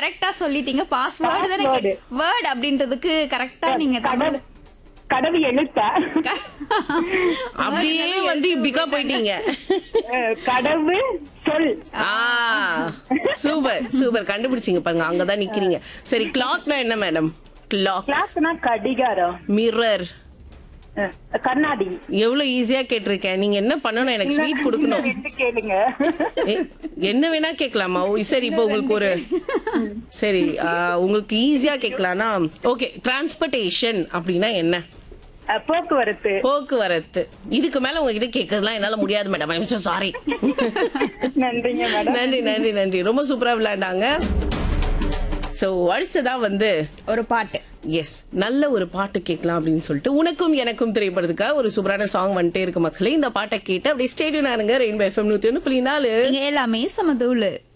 கரெக்டா சொல்லிட்டீங்க பாஸ்வேர்டு தானே Password. வேர்ட் அப்படின்றதுக்கு கரெக்டா நீங்க தமிழ் கடவு கடவு எழுத்தா அப்படியே வந்து இப்படிக்கா போயிட்டீங்க அஹ், கடவு சொல் ஆ சூப்பர் சூப்பர் கண்டுபிடிச்சீங்க பாருங்க அங்கதான் நிக்கிறீங்க சரி கிளாக்னா என்ன மேடம் கிளாக் கிளாஸ்னா கடிகாரம் மிரர் அஹ், கண்ணாடி எவ்வளவு ஈஸியா கேட்டிருக்கேன் நீங்க என்ன பண்ணணும் எனக்கு ஸ்வீட் கொடுக்கணும் இன்னும் ரெண்டு கேளுங்க ஏ, என்ன வேணா கேட்கலாமா ஓ, சரி இப்போ உங்களுக்கு ஒரு சரி ஆ, உங்களுக்கு ஈஸியா கேட்கலாம்னா ஓகே டிரான்ஸ்போர்டேஷன் அப்படின்னா என்ன அஹ், போக்குவரத்து போக்குவரத்து இதுக்கு மேல உங்ககிட்ட கேட்கறதுலாம் என்னால முடியாது மேடம் சாரி நன்றிங்க மேடம் நன்றி நன்றி நன்றி ரொம்ப சூப்பரா விளையாண்டாங்க சோ அடுத்ததா வந்து ஒரு பாட்டு எஸ் நல்ல ஒரு பாட்டு கேட்கலாம் அப்படின்னு சொல்லிட்டு உனக்கும் எனக்கும் திரைப்படத்துக்காக ஒரு சூப்பரான சாங் வந்துட்டே இருக்கு மக்களே இந்த பாட்டை கேட்டு அப்படியே ஸ்டேடியம் இருங்க ரெயின்போ எஃப்எம் நூத்தி ஒண்ணு புள்ளி நாலு நீங்க எல்லாமே சமதூளு